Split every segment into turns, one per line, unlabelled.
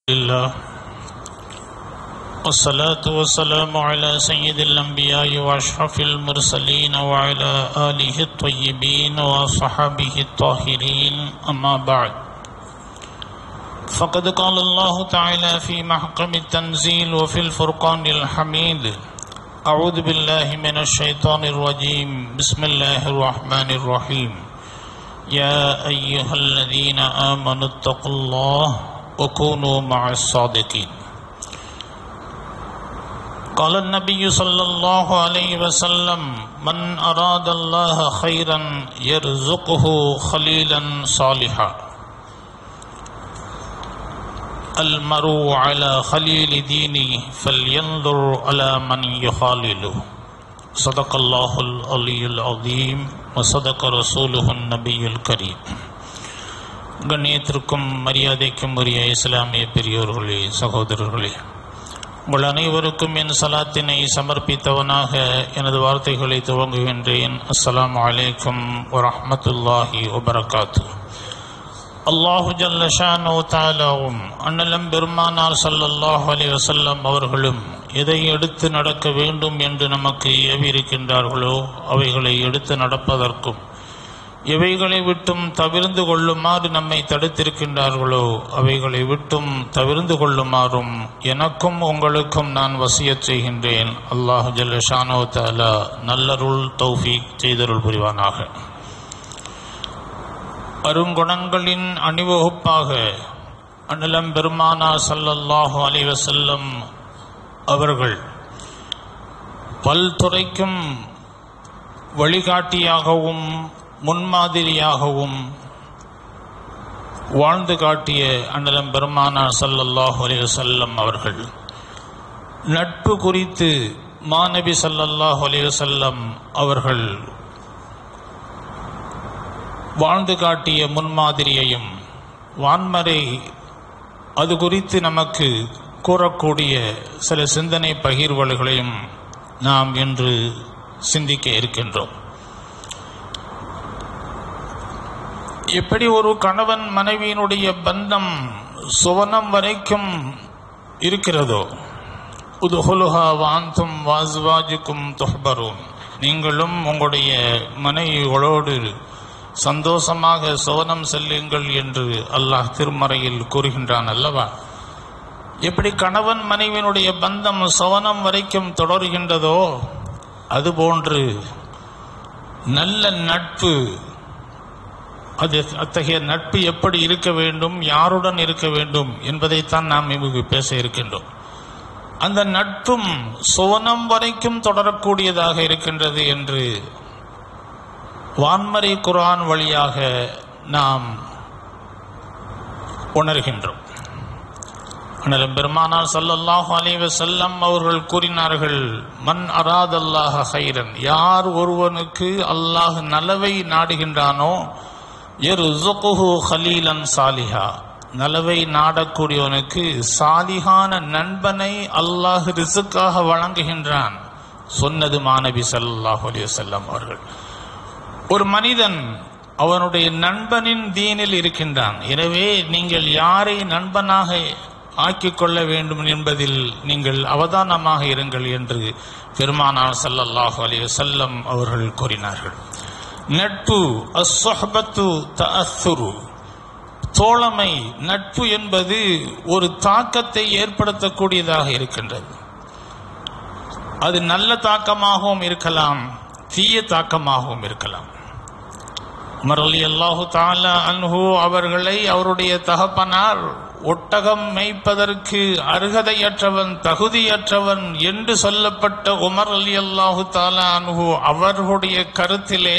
لله والصلاة والسلام على سيد الأنبياء وأشرف المرسلين وعلى آله الطيبين وصحبه الطاهرين أما بعد فقد قال الله تعالى في محكم التنزيل وفي الفرقان الحميد أعوذ بالله من الشيطان الرجيم بسم الله الرحمن الرحيم يا أيها الذين آمنوا اتقوا الله وكونوا مع الصادقين قال النبي صلى الله عليه وسلم من أراد الله خيرا يرزقه خليلا صالحا المرء على خليل دينه فلينظر على من يخالله صدق الله العلي العظيم وصدق رسوله النبي الكريم கண்ணியத்திற்கும் மரியாதைக்கும் உரிய இஸ்லாமிய பெரியோர்களே சகோதரர்களே உங்கள் அனைவருக்கும் என் சலாத்தினை சமர்ப்பித்தவனாக எனது வார்த்தைகளை துவங்குகின்றேன் அஸ்ஸலாமு அலைக்கும் வரஹ்மத்துல்லாஹி வபரகாத்து அல்லாஹு ஜல்லஷானோ தாலாவும் அண்ணலம் பெருமானார் ஸல்லல்லாஹு அலைஹி வஸல்லம் அவர்களும் எதை எடுத்து நடக்க வேண்டும் என்று நமக்கு ஏவியிருக்கின்றார்களோ அவைகளை எடுத்து நடப்பதற்கும் எவைகளை விட்டும் தவிர்ந்து கொள்ளுமாறு நம்மை தடுத்திருக்கின்றார்களோ அவைகளை விட்டும் தவிர்ந்து கொள்ளுமாறும் எனக்கும் உங்களுக்கும் நான் வசியச் செய்கின்றேன் அல்லாஹ் ஜல்லஷானோ தாலா நல்லருள் தௌஃபீக் செய்தருள் புரிவானாக அருங்குணங்களின் அணிவகுப்பாக அனிலம் பெருமானா சல்லல்லாஹு அலைஹி வஸல்லம் அவர்கள் பல்துறைக்கும் வழிகாட்டியாகவும் முன்மாதிரியாகவும் வாழ்ந்து காட்டிய அண்ணலம் பெருமானா சல்லல்லாஹு அலைஹி வஸல்லம் அவர்கள் நட்பு குறித்து மாநபி சல்லல்லாஹு அலைஹி வஸல்லம் அவர்கள் வாழ்ந்து காட்டிய முன்மாதிரியையும் வான்மறை அது குறித்து நமக்கு கூறக்கூடிய சில சிந்தனை பகிர்வுகளையும் நாம் இன்று சிந்திக்க இருக்கின்றோம் எப்படி ஒரு கணவன் மனைவியினுடைய பந்தம் சுவனம் வரைக்கும் இருக்கிறதோ உதுகுலுஹா வாந்தும் வாஸ்வாஜுக்கும் தொஹ்பரும் நீங்களும் உங்களுடைய மனைவிகளோடு சந்தோஷமாக சோனம் செல்லுங்கள் என்று அல்லாஹ் திருமறையில் கூறுகின்றான் அல்லவா எப்படி கணவன் மனைவியினுடைய பந்தம் சவனம் வரைக்கும் தொடர்கின்றதோ அதுபோன்று நல்ல நட்பு அது அத்தகைய நட்பு எப்படி இருக்க வேண்டும் யாருடன் இருக்க வேண்டும் என்பதைத்தான் நாம் இங்கு பேச இருக்கின்றோம் அந்த நட்பும் சோனம் வரைக்கும் தொடரக்கூடியதாக இருக்கின்றது என்று வான்மறை குரான் வழியாக நாம் உணர்கின்றோம் அண்ணலும் பெருமானார் சல்லல்லாஹு அலைவ செல்லம் அவர்கள் கூறினார்கள் மண் அராத் அல்லாஹ ஹைரன் யார் ஒருவனுக்கு அல்லாஹ் நலவை நாடுகின்றானோ எரு ஹலீலன் சாலிஹா நலவை நாடக்கூடியவனுக்கு சாலிகான நண்பனை அல்லாஹ் ரிசுக்காக வழங்குகின்றான் சொன்னது மாணவி சல்லாஹூ அலி செல்லம் அவர்கள் ஒரு மனிதன் அவனுடைய நண்பனின் தீனில் இருக்கின்றான் எனவே நீங்கள் யாரை நண்பனாக ஆக்கிக் கொள்ள வேண்டும் என்பதில் நீங்கள் அவதானமாக இருங்கள் என்று பெருமானார் சல்லல்லாஹு அலி செல்லம் அவர்கள் கூறினார்கள் நட்பு அஸ்வஹபத்து தஅத்துரு தோழமை நட்பு என்பது ஒரு தாக்கத்தை ஏற்படுத்தக்கூடியதாக இருக்கின்றது அது நல்ல தாக்கமாகவும் இருக்கலாம் தீய தாக்கமாகவும் இருக்கலாம் உமர் அலி அல்லாஹு தாலா அன்ஹு அவர்களை அவருடைய தகப்பனார் ஒட்டகம் மேய்ப்பதற்கு அருகதையற்றவன் தகுதியற்றவன் என்று சொல்லப்பட்ட உமர் அலி அல்லாஹு தாலா அன்ஹு அவர்களுடைய கருத்திலே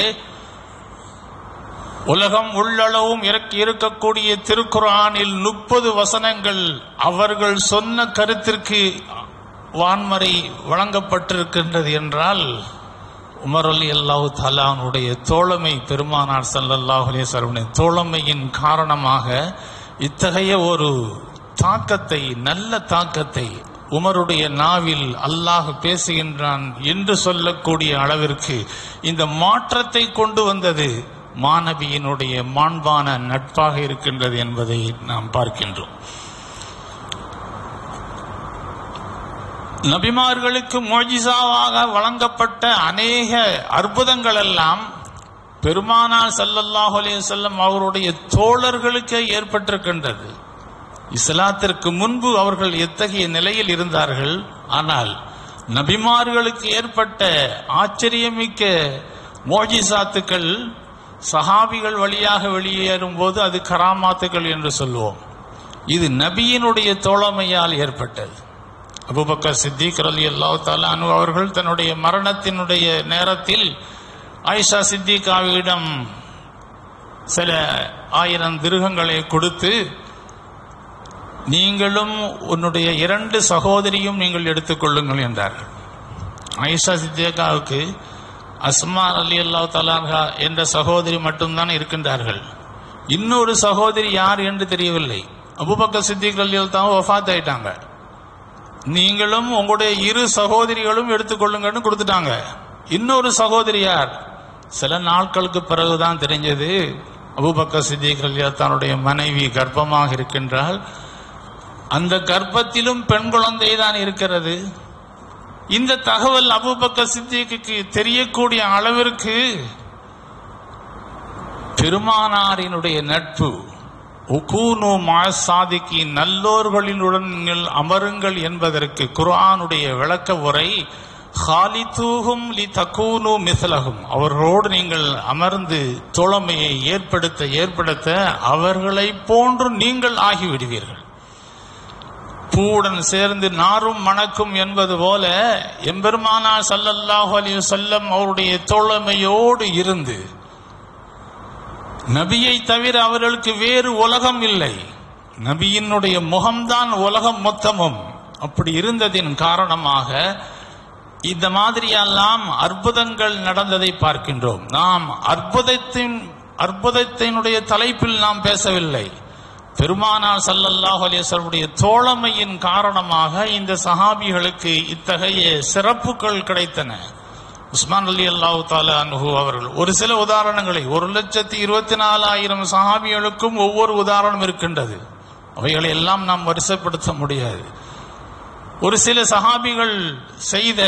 உலகம் உள்ளளவும் இறக்கி இருக்கக்கூடிய திருக்குரானில் முப்பது வசனங்கள் அவர்கள் சொன்ன கருத்திற்கு வான்மறை வழங்கப்பட்டிருக்கின்றது என்றால் உமர் அலி அல்லாஹு தலானுடைய தோழமை பெருமானார் சல்லல்லாஹு அலேஸ்வரனுடைய தோழமையின் காரணமாக இத்தகைய ஒரு தாக்கத்தை நல்ல தாக்கத்தை உமருடைய நாவில் அல்லாஹ் பேசுகின்றான் என்று சொல்லக்கூடிய அளவிற்கு இந்த மாற்றத்தை கொண்டு வந்தது மாணவியினுடைய மாண்பான நட்பாக இருக்கின்றது என்பதை நாம் பார்க்கின்றோம் நபிமார்களுக்கு மோஜிசாவாக வழங்கப்பட்ட அநேக அற்புதங்கள் எல்லாம் பெருமானார் ஸல்லல்லாஹு அலைஹி வஸல்லம் அவருடைய தோழர்களுக்கு ஏற்பட்டிருக்கின்றது இஸ்லாத்திற்கு முன்பு அவர்கள் எத்தகைய நிலையில் இருந்தார்கள் ஆனால் நபிமார்களுக்கு ஏற்பட்ட ஆச்சரியமிக்க மோஜிசாத்துக்கள் சஹாபிகள் வழியாக வெளியேறும் போது அது கராமாத்துக்கள் என்று சொல்லுவோம் இது நபியினுடைய தோழமையால் ஏற்பட்டது அபுபக்கர் சித்திக் ரலி அல்லாஹ் அனு அவர்கள் தன்னுடைய மரணத்தினுடைய நேரத்தில் ஆயிஷா சித்திகாவிடம் சில ஆயிரம் திருகங்களை கொடுத்து நீங்களும் உன்னுடைய இரண்டு சகோதரியும் நீங்கள் எடுத்துக்கொள்ளுங்கள் என்றார்கள் ஆயிஷா சித்திகாவுக்கு அஸ்மா அலி அல்லா தலான்ஹா என்ற சகோதரி மட்டும்தான் இருக்கின்றார்கள் இன்னொரு சகோதரி யார் என்று தெரியவில்லை அபுபக்கர் சித்திக் அலி தான் வஃத் ஆயிட்டாங்க நீங்களும் உங்களுடைய இரு சகோதரிகளும் எடுத்துக்கொள்ளுங்கன்னு கொடுத்துட்டாங்க இன்னொரு சகோதரி யார் சில நாட்களுக்கு பிறகுதான் தெரிஞ்சது அபுபக்கர் சித்திக் அலியா தன்னுடைய மனைவி கர்ப்பமாக இருக்கின்றால் அந்த கர்ப்பத்திலும் பெண் குழந்தை தான் இருக்கிறது இந்த தகவல் அபுபக்கர் சித்திக்கு தெரியக்கூடிய அளவிற்கு பெருமானாரினுடைய நட்பு உகூனு சாதிக்கு நல்லோர்களினுடன் நீங்கள் அமருங்கள் என்பதற்கு குர்ஆனுடைய விளக்க உரை ஹாலிதூகும் லி தக்கூனு மிசலகும் அவர்களோடு நீங்கள் அமர்ந்து தோழமையை ஏற்படுத்த ஏற்படுத்த அவர்களை போன்று நீங்கள் ஆகிவிடுவீர்கள் பூவுடன் சேர்ந்து நாரும் மணக்கும் என்பது போல எம்பெருமானார் ஸல்லல்லாஹு அலைஹி வஸல்லம் அவருடைய தோழமையோடு இருந்து நபியை தவிர அவர்களுக்கு வேறு உலகம் இல்லை நபியினுடைய முகம்தான் உலகம் மொத்தமும் அப்படி இருந்ததின் காரணமாக இந்த மாதிரியெல்லாம் அற்புதங்கள் நடந்ததை பார்க்கின்றோம் நாம் அற்புதத்தின் அற்புதத்தினுடைய தலைப்பில் நாம் பேசவில்லை பெருமானார் ஸல்லல்லாஹு அலைஹி வஸல்லுடைய தோழமையின் காரணமாக இந்த சஹாபிகளுக்கு இத்தகைய சிறப்புகள் கிடைத்தன உஸ்மான் அலி அல்லாஹு தாலா அன்ஹு அவர்கள் ஒரு சில உதாரணங்களை ஒரு லட்சத்தி இருபத்தி நாலாயிரம் சஹாபிகளுக்கும் ஒவ்வொரு உதாரணம் இருக்கின்றது அவைகளை எல்லாம் நாம் வரிசைப்படுத்த முடியாது ஒரு சில சஹாபிகள் செய்த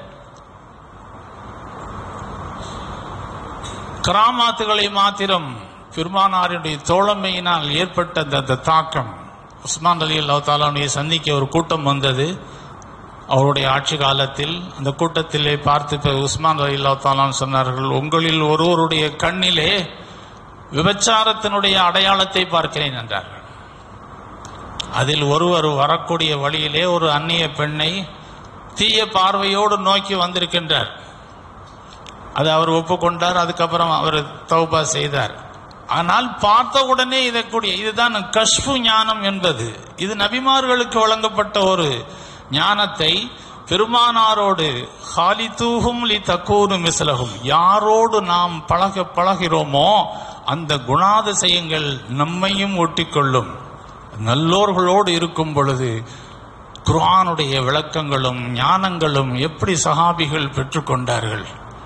கிராமாத்துகளை மாத்திரம் பெருமானாருடைய தோழமையினால் ஏற்பட்ட அந்த அந்த தாக்கம் உஸ்மான் அலி அல்லா தாலானுடைய சந்திக்க ஒரு கூட்டம் வந்தது அவருடைய ஆட்சி காலத்தில் அந்த கூட்டத்திலே பார்த்து இப்ப உஸ்மான் அலி அல்லா தாலான் சொன்னார்கள் உங்களில் ஒருவருடைய கண்ணிலே விபச்சாரத்தினுடைய அடையாளத்தை பார்க்கிறேன் என்றார்கள் அதில் ஒருவர் வரக்கூடிய வழியிலே ஒரு அந்நிய பெண்ணை தீய பார்வையோடு நோக்கி வந்திருக்கின்றார் அது அவர் ஒப்புக்கொண்டார் அதுக்கப்புறம் அவர் தௌபா செய்தார் ஆனால் பார்த்த உடனே இதற்குரிய இதுதான் கஷ்பு ஞானம் என்பது இது நபிமார்களுக்கு வழங்கப்பட்ட ஒரு ஞானத்தை பெருமானாரோடு ஹாலிதூகும் லி தக்கூனு மிஸ்லகும் யாரோடு நாம் பழக பழகிறோமோ அந்த குணாதிசயங்கள் நம்மையும் ஒட்டிக்கொள்ளும் நல்லோர்களோடு இருக்கும் பொழுது குர்ஆனுடைய விளக்கங்களும் ஞானங்களும் எப்படி சஹாபிகள் பெற்றுக்கொண்டார்கள்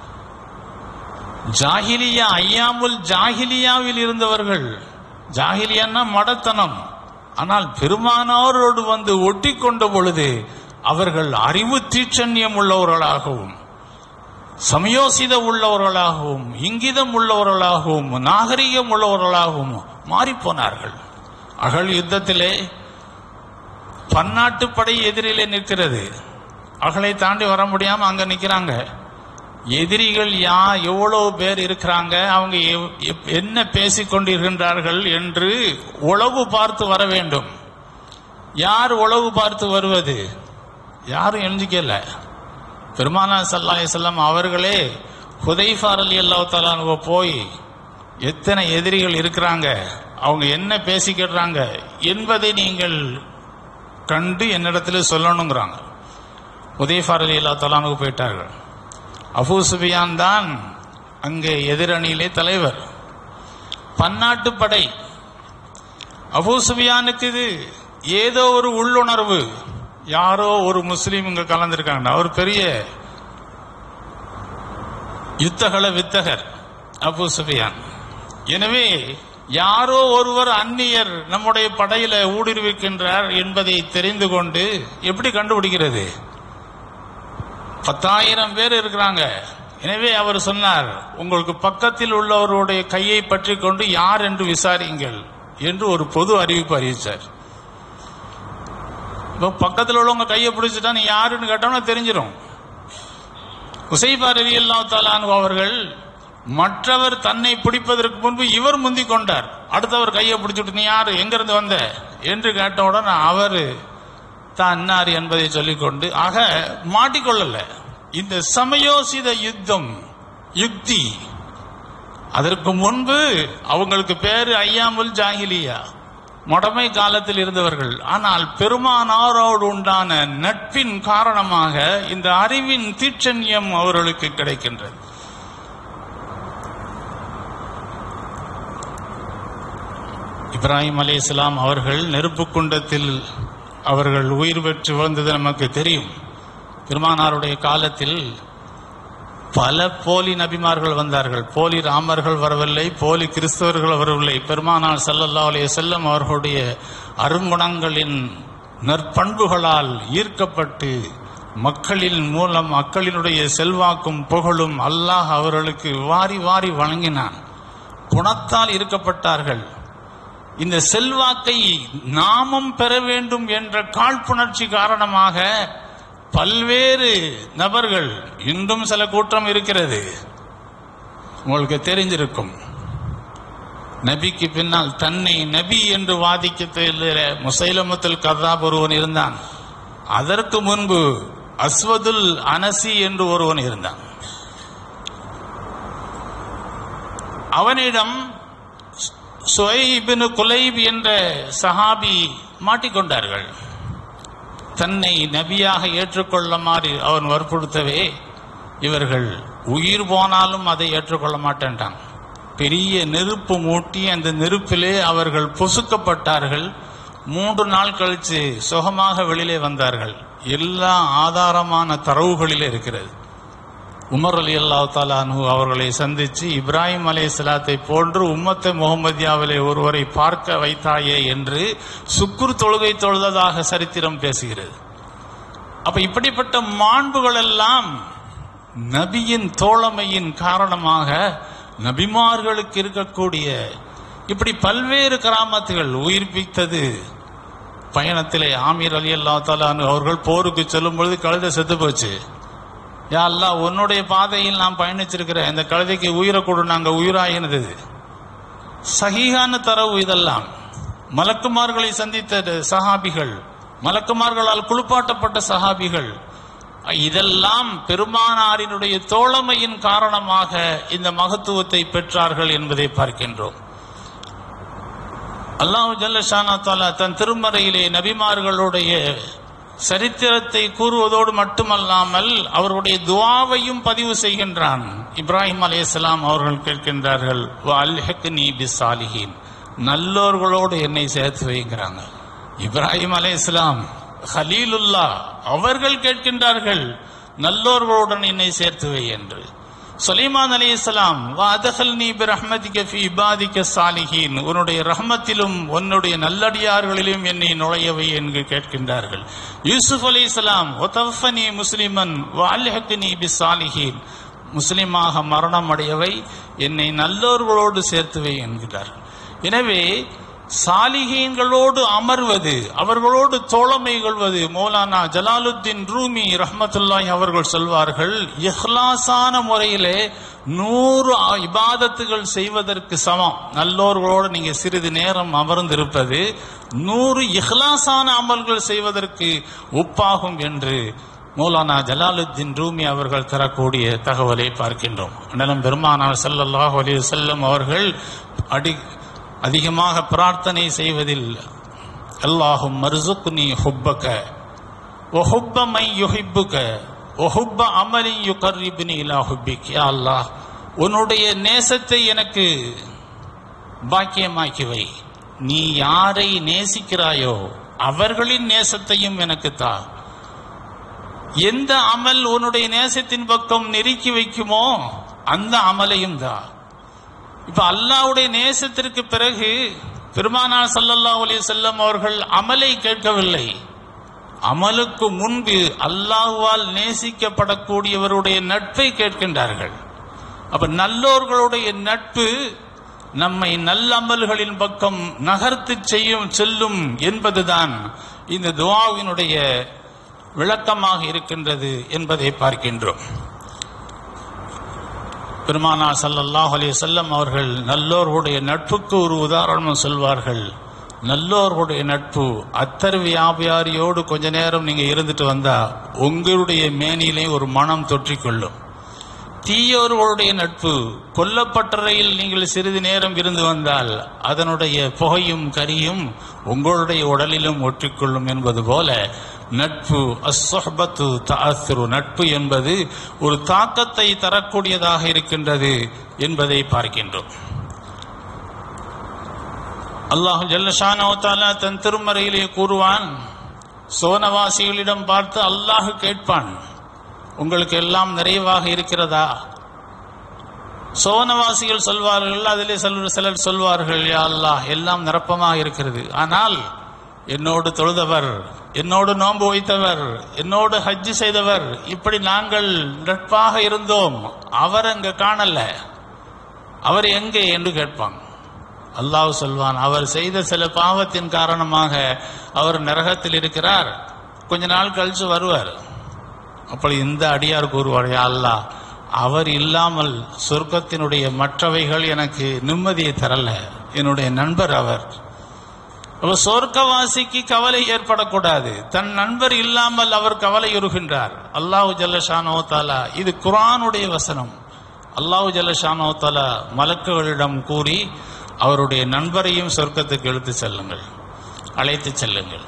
ஜாகிலியா ஐயாமுல் ஜாகிலியாவில் இருந்தவர்கள் ஜாகிலியான்னா மடத்தனம் ஆனால் பெருமானாரோடு வந்து ஒட்டி கொண்ட பொழுது அவர்கள் அறிவு தீட்சண்யம் உள்ளவர்களாகவும் சமயோசித உள்ளவர்களாகவும் இங்கிதம் உள்ளவர்களாகவும் நாகரிகம் உள்ளவர்களாகவும் மாறிப்போனார்கள் அகல் யுத்தத்திலே பன்னாட்டு படை எதிரிலே நிற்கிறது அகலை தாண்டி வர முடியாம அங்க நிக்கிறாங்க எதிரிகள் யா எவ்வளவு பேர் இருக்கிறாங்க அவங்க எவ்- எப்- என்ன பேசிக் கொண்டிருக்கின்றார்கள் என்று உளவு பார்த்து வர வேண்டும் யார் உளவு பார்த்து வருவது யாரும் எழுஞ்சிக்கல பெருமானா சல்லாஹ் செல்லம் அவர்களே ஹுதைஃபார் அலி அல்லாஹ் போய் எத்தனை எதிரிகள் இருக்கிறாங்க அவங்க என்ன பேசிக்கிறாங்க என்பதை நீங்கள் கண்டு என்னிடத்துல சொல்லணுங்கிறாங்க உதயஃபார் அலி அல்லா தலானுக்கு போயிட்டார்கள் அபூ சுபியான் தான் அங்கே எதிரணியிலே தலைவர் பன்னாட்டு படை அபூ சுபியானுக்கு இது ஏதோ ஒரு உள்ளுணர்வு யாரோ ஒரு முஸ்லீம் இங்க கலந்திருக்காங்க அவர் பெரிய யுத்தகல வித்தகர் அபூ சுபியான் எனவே யாரோ ஒருவர் அந்நியர் நம்முடைய படையில ஊடுருவிக்கின்றார் என்பதை தெரிந்து கொண்டு எப்படி கண்டுபிடிக்கிறது பத்தாயிரம் பேர் இருக்கிறாங்க எனவே அவர் சொன்னார் உங்களுக்கு பக்கத்தில் உள்ளவருடைய கையை பற்றி கொண்டு யார் என்று விசாரியுங்கள் என்று ஒரு பொது அறிவிப்பு அறிவிச்சார் இப்போ பக்கத்தில் உள்ளவங்க கையை பிடிச்சிட்டா நீ யாருன்னு கேட்டோம்னா தெரிஞ்சிடும் உசைபா ரவி அல்லாத்தாலான் அவர்கள் மற்றவர் தன்னை பிடிப்பதற்கு முன்பு இவர் முந்தி கொண்டார் அடுத்தவர் கையை பிடிச்சிட்டு நீ யாரு எங்க இருந்து வந்த என்று கேட்டவுடன் அவர் தான் இன்னார் என்பதை சொல்லிக்கொண்டு ஆக மாட்டிக்கொள்ளல இந்த சமயோசித யுத்தம் யுக்தி அதற்கு முன்பு அவங்களுக்கு பேரு ஐயாமுல் ஜாகிலியா மொடமை காலத்தில் இருந்தவர்கள் ஆனால் பெருமானாரோடு உண்டான நட்பின் காரணமாக இந்த அறிவின் தீட்சண்யம் அவர்களுக்கு கிடைக்கின்றது இப்ராஹிம் அலி இஸ்லாம் அவர்கள் நெருப்பு குண்டத்தில் அவர்கள் உயிர் பெற்று வந்தது நமக்கு தெரியும் பெருமானாருடைய காலத்தில் பல போலி நபிமார்கள் வந்தார்கள் போலி ராமர்கள் வரவில்லை போலி கிறிஸ்தவர்கள் வரவில்லை பெருமானார் ஸல்லல்லாஹு அலைஹி வஸல்லம் அவர்களுடைய அருங்குணங்களின் நற்பண்புகளால் ஈர்க்கப்பட்டு மக்களின் மூலம் மக்களினுடைய செல்வாக்கும் புகழும் அல்லாஹ் அவர்களுக்கு வாரி வாரி வழங்கினான் குணத்தால் ஈர்க்கப்பட்டார்கள் இந்த செல்வாக்கை நாமும் பெற வேண்டும் என்ற காழ்ப்புணர்ச்சி காரணமாக பல்வேறு நபர்கள் இன்றும் சில கூட்டம் இருக்கிறது உங்களுக்கு தெரிஞ்சிருக்கும் நபிக்கு பின்னால் தன்னை நபி என்று வாதிக்க முசைலமுத்தில் கதாப் ஒருவன் இருந்தான் அதற்கு முன்பு அஸ்வதுல் அனசி என்று ஒருவன் இருந்தான் அவனிடம் சுவைபின் குலைப் என்ற சஹாபி மாட்டிக்கொண்டார்கள் தன்னை நபியாக ஏற்றுக்கொள்ளுமாறு அவன் வற்புறுத்தவே இவர்கள் உயிர் போனாலும் அதை ஏற்றுக்கொள்ள மாட்டேன்டான் பெரிய நெருப்பு மூட்டி அந்த நெருப்பிலே அவர்கள் பொசுக்கப்பட்டார்கள் மூன்று நாள் கழித்து சுகமாக வெளியிலே வந்தார்கள் எல்லா ஆதாரமான தரவுகளிலே இருக்கிறது உமர் அலி அல்லாஹ் தாலானு அவர்களை சந்தித்து இப்ராஹிம் அலை சலாத்தை போன்று உம்மத்தை முகமதியாவிலே ஒருவரை பார்க்க வைத்தாயே என்று சுக்குர் தொழுகை தொழுததாக சரித்திரம் பேசுகிறது அப்ப இப்படிப்பட்ட மாண்புகள் எல்லாம் நபியின் தோழமையின் காரணமாக நபிமார்களுக்கு இருக்கக்கூடிய இப்படி பல்வேறு கிராமத்துகள் உயிர்ப்பித்தது பயணத்திலே ஆமீர் அலி அல்லா தாலானு அவர்கள் போருக்கு செல்லும் பொழுது கழுதை செத்து போச்சு யா அல்லாஹ் உன்னுடைய பாதையில் நான் பயணிச்சிருக்கிறேன் இந்த கழுதைக்கு உயிரை கொடு நாங்க உயிராயினது சகிகான தரவு இதெல்லாம் மலக்குமார்களை சந்தித்த சஹாபிகள் மலக்குமார்களால் குளிப்பாட்டப்பட்ட சஹாபிகள் இதெல்லாம் பெருமானாரினுடைய தோழமையின் காரணமாக இந்த மகத்துவத்தை பெற்றார்கள் என்பதை பார்க்கின்றோம் அல்லாஹு ஜல்லஷானா தாலா தன் திருமறையிலே நபிமார்களுடைய சரித்திரத்தை கூறுவதோடு மட்டுமல்லாமல் அவருடைய துவாவையும் பதிவு செய்கின்றான் இப்ராஹிம் அலையாம் அவர்கள் கேட்கின்றார்கள் அல்ஹக்னி பிசாலிஹீன் நல்லோர்களோடு என்னை சேர்த்து வைக்கிறாங்க இப்ராஹிம் அலையாம் ஹலீலுல்லா அவர்கள் கேட்கின்றார்கள் நல்லோர்களுடன் என்னை சேர்த்து வை என்று சுலைமான் அலி இஸ்லாம் வாதகல் நீ பிரஹ்மதிக்க ஃபி இபாதிக்க சாலிஹீன் உன்னுடைய ரஹ்மத்திலும் உன்னுடைய நல்லடியார்களிலும் என்னை நுழையவை என்று கேட்கின்றார்கள் யூசுப் அலி இஸ்லாம் ஒத்தஃபனி முஸ்லிமன் வால்ஹக்னி பி சாலிஹீன் முஸ்லிமாக மரணம் அடையவை என்னை நல்லோர்களோடு சேர்த்துவை என்கிறார்கள் எனவே சாலிகீன்களோடு அமர்வது அவர்களோடு தோழமை கொள்வது மௌலானா ஜலாலுத்தீன் ரூமி ரஹமத்துல்லாஹி அவர்கள் சொல்வார்கள் இஹ்லாசான முறையிலே நூறு இபாதத்துகள் செய்வதற்கு சமம் நல்லோர்களோடு நீங்க சிறிது நேரம் அமர்ந்திருப்பது நூறு இஹ்லாசான அமல்கள் செய்வதற்கு ஒப்பாகும் என்று மௌலானா ஜலாலுத்தீன் ரூமி அவர்கள் தரக்கூடிய தகவலை பார்க்கின்றோம் அண்ணலம் பெருமானார் ஸல்லல்லாஹு அலைஹி வஸல்லம் அவர்கள் அடி அதிகமாக பிரார்த்தனை செய்வதில் அல்லாஹும் மர்சுக்னி ஹுப்பக ஒஹுப்ப மை யுஹிப்புக ஒஹுப்ப அமலி யுகர்ரிப்னி இலா ஹுப்பிக் யா அல்லாஹ் உன்னுடைய நேசத்தை எனக்கு பாக்கியமாக்கி வை நீ யாரை நேசிக்கிறாயோ அவர்களின் நேசத்தையும் எனக்கு தா எந்த அமல் உன்னுடைய நேசத்தின் பக்கம் நெருக்கி வைக்குமோ அந்த அமலையும் தா இப்ப அல்லாவுடைய நேசத்திற்கு பிறகு பெருமானார் சல்லல்லா அலி செல்லம் அவர்கள் அமலை கேட்கவில்லை அமலுக்கு முன்பு அல்லாஹ்வால் நேசிக்கப்படக்கூடியவருடைய நட்பை கேட்கின்றார்கள் அப்ப நல்லோர்களுடைய நட்பு நம்மை நல்லமல்களின் பக்கம் நகர்த்து செய்யும் செல்லும் என்பதுதான் இந்த துவாவினுடைய விளக்கமாக இருக்கின்றது என்பதை பார்க்கின்றோம் பெருமானா ஸல்லல்லாஹு அலைஹி வஸல்லம் அவர்கள் நல்லோர்களுடைய நட்புக்கு ஒரு உதாரணம் சொல்வார்கள் நல்லோர்களுடைய நட்பு அத்தர் வியாபாரியோடு கொஞ்ச நேரம் நீங்க இருந்துட்டு வந்தா உங்களுடைய மேனியிலே ஒரு மனம் தொற்றிக்கொள்ளும் தீயோர்களுடைய நட்பு கொல்லப்பட்டறையில் நீங்கள் சிறிது நேரம் இருந்து வந்தால் அதனுடைய புகையும் கரியும் உங்களுடைய உடலிலும் ஒற்றிக்கொள்ளும் என்பது போல நட்பு அஸ்ஸஹ்பத்து தஅஸ்ரு நட்பு என்பது ஒரு தாக்கத்தை தரக்கூடியதாக இருக்கின்றது என்பதை பார்க்கின்றோம் அல்லாஹ் ஜல்லஷானோ தாலா தன் திருமறையிலே கூறுவான் சோனவாசிகளிடம் பார்த்து அல்லாஹ் கேட்பான் உங்களுக்கு எல்லாம் நிறைவாக இருக்கிறதா சோனவாசிகள் சொல்வார்கள் அதிலே சிலர் சிலர் சொல்வார்கள் யா அல்லாஹ் எல்லாம் நிரப்பமாக இருக்கிறது ஆனால் என்னோடு தொழுதவர் என்னோடு நோன்பு வைத்தவர் என்னோடு ஹஜ்ஜு செய்தவர் இப்படி நாங்கள் நட்பாக இருந்தோம் அவர் அங்க காணல அவர் எங்கே என்று கேட்பாங்க அல்லாஹ் சொல்வான் அவர் செய்த சில பாவத்தின் காரணமாக அவர் நரகத்தில் இருக்கிறார் கொஞ்ச நாள் கழிச்சு வருவார் அப்படி இந்த அடியார் கூறுவார் யா அல்லாஹ் அவர் இல்லாமல் சொர்க்கத்தினுடைய மற்றவைகள் எனக்கு நிம்மதியை தரல என்னுடைய நண்பர் அவர் அப்ப சொர்க்கவாசிக்கு கவலை ஏற்படக்கூடாது தன் நண்பர் இல்லாமல் அவர் கவலையுறுகின்றார் அல்லாஹு ஜல்லஷானோ தாலா இது குரானுடைய வசனம் அல்லாஹு ஜல்லஷானோ தாலா மலக்குகளிடம் கூறி அவருடைய நண்பரையும் சொர்க்கத்துக்கு இழுத்து செல்லுங்கள் அழைத்து செல்லுங்கள்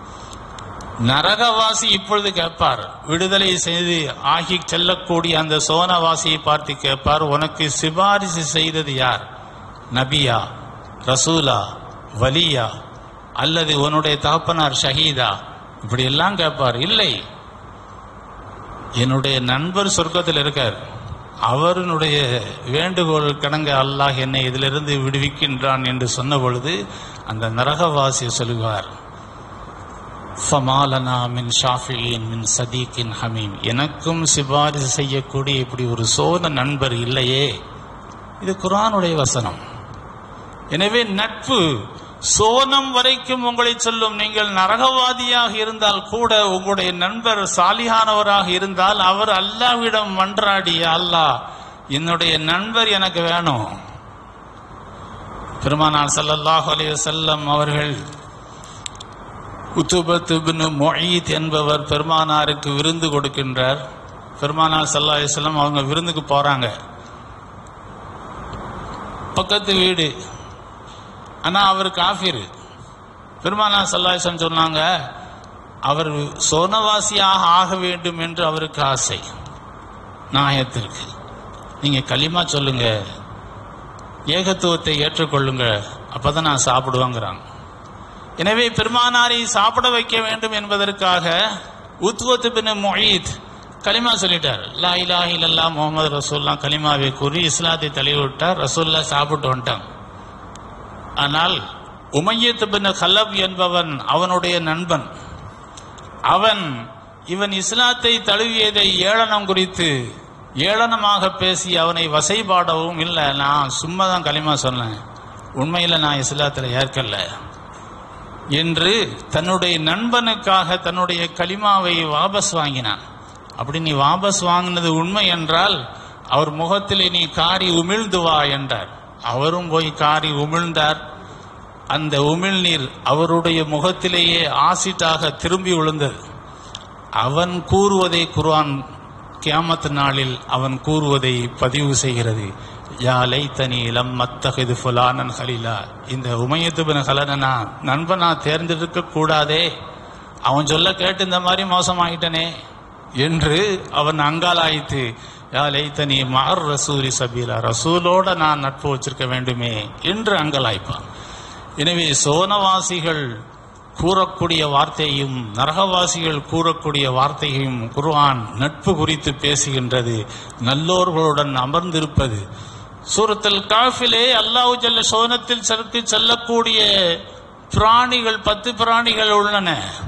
நரகவாசி இப்பொழுது கேட்பார் விடுதலை செய்து ஆகி செல்லக்கூடிய அந்த சோனவாசியை பார்த்து கேட்பார் உனக்கு சிபாரிசு செய்தது யார் நபியா ரசூலா வலியா அல்லது உன்னுடைய தகப்பனார் ஷஹீதா இப்படி எல்லாம் கேட்பார் இல்லை என்னுடைய நண்பர் சொர்க்கத்தில் இருக்கார் அவருடைய வேண்டுகோள் கடங்க அல்லாஹ் என்னை இதிலிருந்து விடுவிக்கின்றான் என்று சொன்ன பொழுது அந்த நரகவாசி சொல்லுவார் ஃபமாலனா மின் ஷாஃபியின் மின் சதீக்கின் ஹமீம் எனக்கும் சிபாரிசு செய்யக்கூடிய இப்படி ஒரு சோன நண்பர் இல்லையே இது குரானுடைய வசனம் எனவே நட்பு சோனம் வரைக்கும் உங்களை சொல்லும் நீங்கள் நரகவாதியாக இருந்தால் கூட உங்களுடைய நண்பர் சாலிகானவராக இருந்தால் அவர் அல்லாஹ்விடம் மன்றாடி அல்லாஹ் என்னுடைய நண்பர் எனக்கு வேணும் பெருமானார் ஸல்லல்லாஹு அலைஹி வஸல்லம் அவர்கள் உத்துபத் இப்னு முஈத் என்பவர் பெருமானாருக்கு விருந்து கொடுக்கின்றார் பெருமானார் ஸல்லல்லாஹு அலைஹி வஸல்லம் அவங்க விருந்துக்கு போறாங்க பக்கத்து வீடு ஆனா அவர் காஃபிர் பெருமானார் ஸல்லல்லாஹு அலைஹி வஸல்லம் சொன்னாங்க அவர் சோனவாசியாக ஆக வேண்டும் என்று அவருக்கு ஆசை நாயத்திற்கு நீங்க களிமா சொல்லுங்க ஏகத்துவத்தை ஏற்றுக்கொள்ளுங்க அப்பதான் நான் சாப்பிடுவேங்கிறாங்க எனவே பெருமானாரை சாப்பிட வைக்க வேண்டும் என்பதற்காக உத்வத் பின் மொயீத் கலிமா சொல்லிட்டார் லா இலாஹ இல்லல்லா முகமது ரசூல்லா கலிமாவை கூறி இஸ்லாத்தை தழுவிவிட்டார் ரசூல்லா சாப்பிட்டு வந்துட்டாங்க ஆனால் உமையத் பின் கலப் என்பவன் அவனுடைய நண்பன் அவன் இவன் இஸ்லாத்தை தழுவியதை ஏளனம் குறித்து ஏளனமாக பேசி அவனை வசைபாடவும் இல்லை நான் சும்மா தான் களிமா சொன்னேன் உண்மையில் நான் இஸ்லாத்தில் ஏற்கல என்று தன்னுடைய நண்பனுக்காக தன்னுடைய களிமாவை வாபஸ் வாங்கினான் அப்படி நீ வாபஸ் வாங்கினது உண்மை என்றால் அவர் முகத்திலே நீ காரி உமிழ்ந்து வா என்றார் அவரும் போய் காரி உமிழ்ந்தார் அந்த உமிழ்நீர் அவருடைய முகத்திலேயே ஆசிட்டாக திரும்பி விழுந்தது அவன் கூறுவதை குர்ஆன் கியாமத் நாளில் அவன் கூறுவதை பதிவு செய்கிறது யா லைத்தனி லம் மத்தகிது ஃபுலானன் ஹலீலா இந்த உமையத்து பின் ஹலனா நண்பனா தேர்ந்தெடுக்க கூடாதே அவன் சொல்ல கேட்டு இந்த மாதிரி மோசமாயிட்டனே என்று அவன் அங்காலாய்த்து யா லைத்தனி மார் ரசூலி சபீலா ரசூலோட நான் நட்பு வச்சிருக்க வேண்டுமே என்று அங்கலாய்ப்பான் எனவே சோனவாசிகள் கூறக்கூடிய வார்த்தையும் நரகவாசிகள் கூறக்கூடிய வார்த்தையும் குர்ஆன் நட்பு குறித்து பேசுகின்றது நல்லோர்களுடன் அமர்ந்திருப்பது சூரத்தில் காஃபிலே அல்லாஹ் ஜல்ல சோனத்தில் செலுத்தி செல்லக்கூடிய பிராணிகள் பத்து பிராணிகள் உள்ளன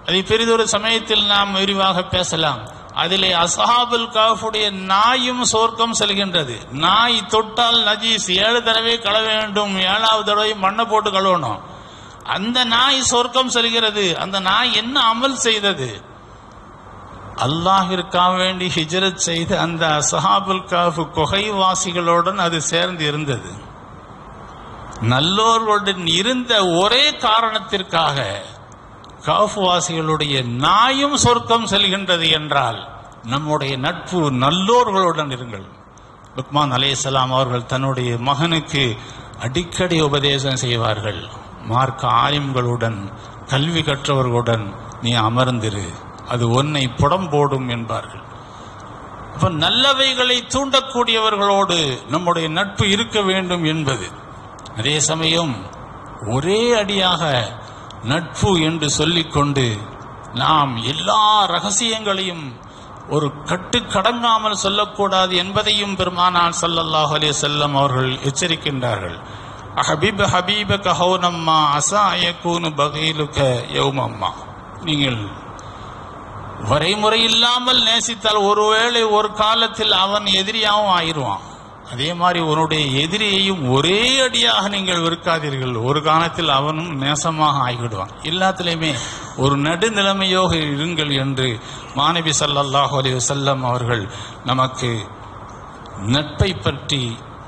அதை பெரிதொரு சமயத்தில் நாம் விரிவாக பேசலாம் அதிலே அசஹாபுல் காஃபுடைய நாயும் சொர்க்கம் செல்கின்றது நாய் தொட்டால் நஜீஸ் ஏழு தடவை கழுவ வேண்டும் ஏழாவது தடவை மண்ணை போட்டு கழுவணும் அந்த நாய் சொர்க்கம் செல்கிறது அந்த நாய் என்ன அமல் செய்தது அல்லாஹிற்காக வேண்டி ஹிஜரத் செய்து அந்த அசஹாபுல் காஃபு குகைவாசிகளுடன் அது சேர்ந்து இருந்தது நல்லோர்களுடன் இருந்த ஒரே காரணத்திற்காக காஃபுவாசிகளுடைய நாயும் சொர்க்கம் செல்கின்றது என்றால் நம்முடைய நட்பு நல்லோர்களுடன் இருங்கள் லுக்மான் அலைஹிஸ்ஸலாம் அவர்கள் தன்னுடைய மகனுக்கு அடிக்கடி உபதேசம் செய்வார்கள் மார்க்க ஆலிம்களுடன் கல்வி கற்றவர்களுடன் நீ அமர்ந்திரு அது உன்னை புடம் போடும் என்பார்கள் அப்ப நல்லவைகளை தூண்டக்கூடியவர்களோடு நம்முடைய நட்பு இருக்க வேண்டும் என்பது அதே சமயம் ஒரே அடியாக நட்பு என்று சொல்லிக்கொண்டு நாம் எல்லா ரகசியங்களையும் ஒரு கட்டுக்கடங்காமல் சொல்லக்கூடாது என்பதையும் பெருமானார் ஸல்லல்லாஹு அலைஹி வஸல்லம் அவர்கள் எச்சரிக்கின்றார்கள் ஹபீப் ஹபீபக ஹௌனம்மா அசா யகூனு பகீலுக யௌமம்மா நீங்கள் வரைமுறை இல்லாமல் நேசித்தால் ஒருவேளை ஒரு காலத்தில் அவன் எதிரியாகவும் ஆயிடுவான் அதே மாதிரி உன்னுடைய எதிரியையும் ஒரே அடியாக நீங்கள் வெறுக்காதீர்கள் ஒரு காலத்தில் அவனும் நேசமாக ஆகிவிடுவான் எல்லாத்திலையுமே ஒரு நடுநிலைமையோக இருங்கள் என்று மாணவி ஸல்லல்லாஹு அலைஹி வஸல்லம் அவர்கள் நமக்கு நட்பை பற்றி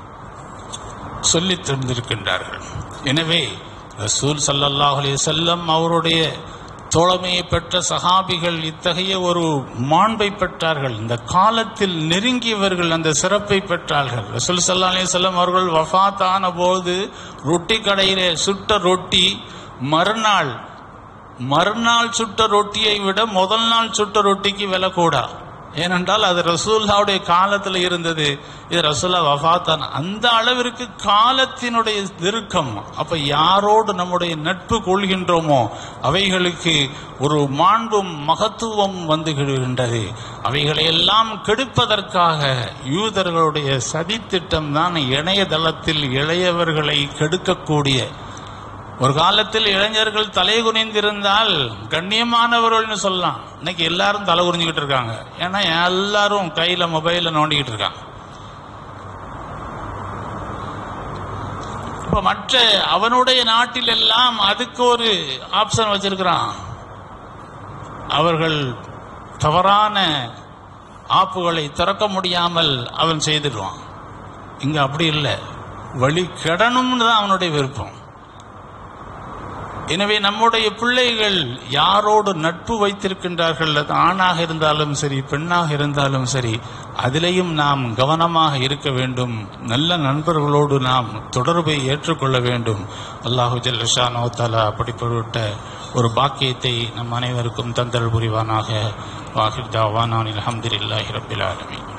சொல்லித் தந்திருக்கின்றார்கள் எனவே ரசூல் ஸல்லல்லாஹு அலைஹி வஸல்லம் அவருடைய தோழமையை பெற்ற சஹாபிகள் இத்தகைய ஒரு மாண்பை பெற்றார்கள் இந்த காலத்தில் நெருங்கியவர்கள் அந்த சிறப்பை பெற்றார்கள் ரசூல் சல்லா அலிசல்லாம் அவர்கள் வஃத் ஆன போது ரொட்டி கடையிலே சுட்ட ரொட்டி மறுநாள் மறுநாள் சுட்ட ரொட்டியை விட முதல் நாள் சுட்ட ரொட்டிக்கு விலை கூடா ஏனென்றால் அது ரசூல்லாவுடைய காலத்தில் இருந்தது இது ரசூல்லா வஃபாத்தான் அந்த அளவிற்கு காலத்தினுடைய நெருக்கம் அப்ப யாரோடு நம்முடைய நட்பு கொள்கின்றோமோ அவைகளுக்கு ஒரு மாண்பும் மகத்துவம் வந்து விடுகின்றது அவைகளை எல்லாம் கெடுப்பதற்காக யூதர்களுடைய சதித்திட்டம் தான் இணையதளத்தில் இளையவர்களை கெடுக்கக்கூடிய ஒரு காலத்தில் இளைஞர்கள் தலை குனிந்திருந்தால் கண்ணியமானவர்கள்னு சொல்லலாம் இன்னைக்கு எல்லாரும் தலை குனிஞ்சுக்கிட்டு இருக்காங்க ஏன்னா எல்லாரும் கையில மொபைல நோண்டிக்கிட்டு இருக்காங்க இப்ப மற்ற அவனுடைய நாட்டில் எல்லாம் அதுக்கு ஒரு ஆப்ஷன் வச்சிருக்கிறான் அவர்கள் தவறான ஆப்புகளை திறக்க முடியாமல் அவன் செய்திடுவான் இங்க அப்படி இல்லை வழி கெடணும்னு தான் அவனுடைய விருப்பம் எனவே நம்முடைய பிள்ளைகள் யாரோடு நட்பு வைத்திருக்கின்றார்கள் அது ஆணாக இருந்தாலும் சரி பெண்ணாக இருந்தாலும் சரி அதிலேயும் நாம் கவனமாக இருக்க வேண்டும் நல்ல நண்பர்களோடு நாம் தொடர்பை ஏற்றுக்கொள்ள வேண்டும் அல்லாஹு ஜல்லஷானோ தலா அப்படிப்பட்ட ஒரு பாக்கியத்தை நம் அனைவருக்கும் தந்தல் புரிவானாக வாஹிர் தாவானான் அலமதுல்லாஹி ரபில் ஆலமீன்